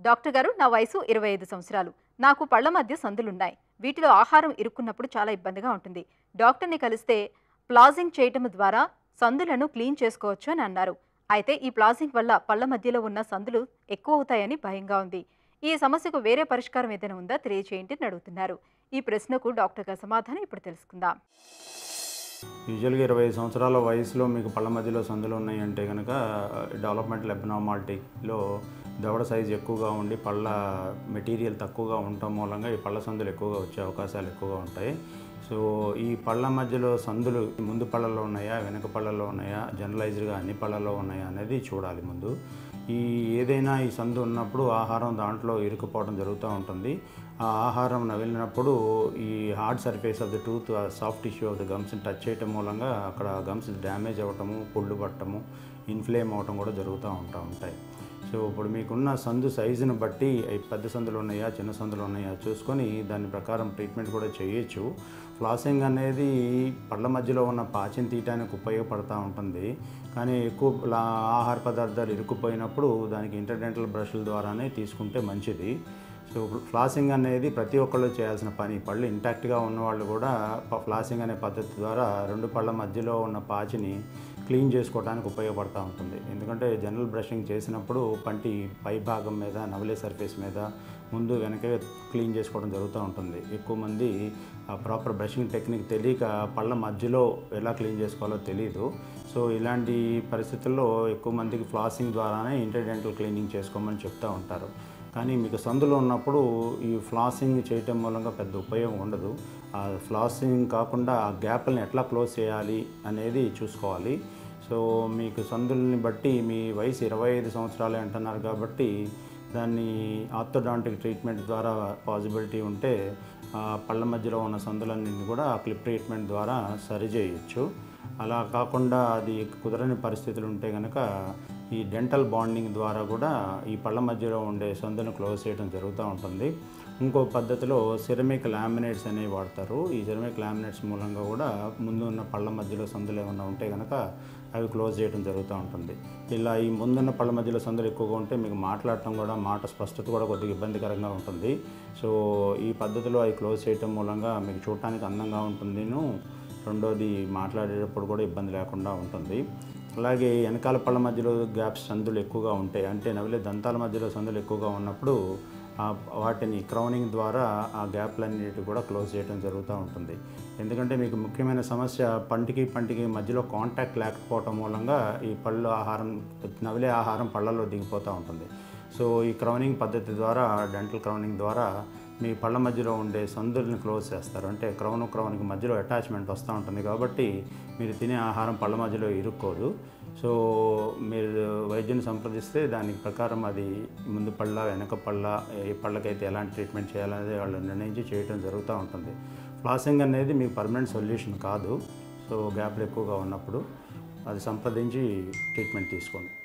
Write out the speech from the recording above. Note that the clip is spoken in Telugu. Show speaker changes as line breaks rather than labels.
డాక్టర్ గారు నా వయసు ఇరవై ఐదు సంవత్సరాలు నాకు పళ్ళ మధ్య సందులున్నాయి వీటిలో ఆహారం ఇరుక్కున్నప్పుడు చాలా ఇబ్బందిగా ఉంటుంది డాక్టర్ని కలిస్తే ప్లాజింగ్ చేయటం ద్వారా సందులను క్లీన్ చేసుకోవచ్చు అని అన్నారు అయితే ఈ ప్లాజింగ్ వల్ల పళ్ళ మధ్యలో ఉన్న సందులు ఎక్కువ అవుతాయని భయంగా ఉంది ఈ సమస్యకు వేరే పరిష్కారం ఏదైనా ఉందా తెలియజేయండి అని అడుగుతున్నారు ఈ ప్రశ్నకు డాక్టర్ గారి సమాధానం ఇప్పుడు తెలుసుకుందాం
యూజువల్గా ఇరవై ఐదు సంవత్సరాల వయసులో మీకు పళ్ళ మధ్యలో సందులు ఉన్నాయంటే కనుక డెవలప్మెంటల్ ఎబనామాలిటీలో దవడ సైజు ఎక్కువగా ఉండి పళ్ళ మెటీరియల్ తక్కువగా ఉండటం మూలంగా ఈ పళ్ళ సందులు ఎక్కువగా వచ్చే అవకాశాలు ఎక్కువగా ఉంటాయి సో ఈ పళ్ళ మధ్యలో సందులు ముందు పళ్ళలో ఉన్నాయా వెనక పళ్ళలో ఉన్నాయా జనరలైజ్డ్గా అన్ని పళ్ళలో ఉన్నాయా అనేది చూడాలి ముందు ఈ ఏదైనా ఈ సందు ఉన్నప్పుడు ఆహారం దాంట్లో ఇరుక్కుపోవడం జరుగుతూ ఉంటుంది ఆ ఆహారం నవిలినప్పుడు ఈ hard surface of the tooth soft tissue of the గమ్స్ని టచ్ చేయటం మూలంగా అక్కడ గమ్స్ డ్యామేజ్ అవ్వటము పుళ్ళు పట్టము ఇన్ఫ్లేమ్ అవ్వటం కూడా జరుగుతూ ఉంటా ఉంటాయి సో ఇప్పుడు మీకున్న సందు సైజుని బట్టి అవి పెద్ద సందులు ఉన్నాయా చిన్న సందులు ఉన్నాయా చూసుకొని దాని ప్రకారం ట్రీట్మెంట్ కూడా చేయొచ్చు ఫ్లాసింగ్ అనేది పళ్ళ మధ్యలో ఉన్న పాచిని తీయటానికి ఉపయోగపడుతూ ఉంటుంది కానీ ఎక్కువ లా- ఆహార పదార్థాలు ఇరుక్కుపోయినప్పుడు దానికి ఇంటర్డెంటల్ బ్రష్ల ద్వారానే తీసుకుంటే మంచిది సో ఫ్లాసింగ్ అనేది ప్రతి ఒక్కళ్ళు చేయాల్సిన పని పళ్ళు ఇంటాక్ట్గా ఉన్న వాళ్ళు కూడా ప- ఫ్లాసింగ్ అనే పద్ధతి ద్వారా రెండు పళ్ళ మధ్యలో ఉన్న పాచిని క్లీన్ చేసుకోవడానికి ఉపయోగపడుతూ ఉంటుంది ఎందుకంటే జనరల్ బ్రషింగ్ చేసినప్పుడు పంటి పై భాగం మీద నవలే సర్ఫేస్ మీద ముందు వెనకే క్లీన్ చేసుకోవడం జరుగుతూ ఉంటుంది ఎక్కువ మంది ఆ ప్రాపర్ బ్రషింగ్ టెక్నిక్ తెలియక పళ్ళ మధ్యలో ఎలా క్లీన్ చేసుకోవాలో తెలియదు సో ఇలాంటి పరిస్థితుల్లో ఎక్కువ మందికి ఫ్లాసింగ్ ద్వారానే ఇంటర్డెంటల్ క్లీనింగ్ చేసుకోమని చెప్తూ ఉంటారు కానీ మీకు సందులో ఉన్నప్పుడు ఈ ఫ్లాసింగ్ చేయటం మూలంగా పెద్ద ఉపయోగం ఉండదు ఆ ఫ్లాసింగ్ కాకుండా ఆ గ్యాప్ని ఎట్లా క్లోజ్ చేయాలి అనేది చూసుకోవాలి సో మీకు సందుల్ని బట్టి మీ వయసు ఇరవై ఐదు సంవత్సరాలే అంటున్నారు కాబట్టి దాన్ని ఆర్థోడాంటిక్ ట్రీట్మెంట్ ద్వారా పాసిబిలిటీ ఉంటే ఆ పళ్ళ మధ్యలో ఉన్న సందులన్నింటిని కూడా క్లిప్ ట్రీట్మెంట్ ద్వారా సరి చేయొచ్చు అలా కాకుండా అది కుదరని పరిస్థితులు ఉంటే కనుక ఈ డెంటల్ బాండింగ్ ద్వారా కూడా ఈ పళ్ళ మధ్యలో ఉండే సందును క్లోజ్ చేయడం జరుగుతూ ఉంటుంది ఇంకో పద్ధతిలో సిరమిక్ లామినేట్స్ అనేవి వాడతారు ఈ సిరమిక్ లామినేట్స్ మూలంగా కూడా ముందు ఉన్న పళ్ళ మధ్యలో సందులు ఏమైనా ఉంటే కనుక అవి క్లోజ్ చేయడం జరుగుతూ ఉంటుంది ఇలా ఈ ముందున్న పళ్ళ మధ్యలో సందులు ఎక్కువగా ఉంటే మీకు మాట్లాడటం కూడా మాట స్పష్టత కూడా కొద్దిగా ఇబ్బందికరంగా ఉంటుంది సో ఈ పద్ధతిలో అవి క్లోజ్ చేయటం మూలంగా మీకు చూడటానికి అందంగా ఉంటుందిను రెండోది మాట్లాడేటప్పుడు కూడా ఇబ్బంది లేకుండా ఉంటుంది అలాగే వెనకాల పళ్ళ మధ్యలో గ్యాప్స్ సందులు ఎక్కువగా ఉంటాయి అంటే నవిలే దంతాల మధ్యలో సందులు ఎక్కువగా ఉన్నప్పుడు ఆ వాటిని క్రౌనింగ్ ద్వారా ఆ గ్యాప్లన్నిటి కూడా క్లోజ్ చేయడం జరుగుతూ ఉంటుంది ఎందుకంటే మీకు ముఖ్యమైన సమస్య పంటికి పంటికి మధ్యలో కాంటాక్ట్ లేకపోవటం మూలంగా ఈ పళ్ళు ఆహారం నవిలే ఆహారం పళ్ళలో దిగిపోతూ ఉంటుంది సో ఈ క్రౌనింగ్ పద్ధతి ద్వారా డెంటల్ క్రౌనింగ్ ద్వారా మీ పళ్ళ మధ్యలో ఉండే సందుల్ని క్లోజ్ చేస్తారు అంటే క్రౌన్ క్రౌన్కి మధ్యలో అటాచ్మెంట్ వస్తూ ఉంటుంది కాబట్టి మీరు తినే ఆహారం పళ్ళ మధ్యలో ఇరుక్కోదు సో మీరు వైద్యుని సంప్రదిస్తే దానికి ప్రకారం అది ముందు పళ్ళ వెనక పళ్ళ ఏ పళ్ళకైతే ఎలాంటి ట్రీట్మెంట్ చేయాలనేది వాళ్ళు నిర్ణయించి చేయడం జరుగుతూ ఉంటుంది ఫ్లాసింగ్ అనేది మీకు పర్మనెంట్ సొల్యూషన్ కాదు సో గ్యాప్లు ఎక్కువగా ఉన్నప్పుడు అది సంప్రదించి ట్రీట్మెంట్ తీసుకోండి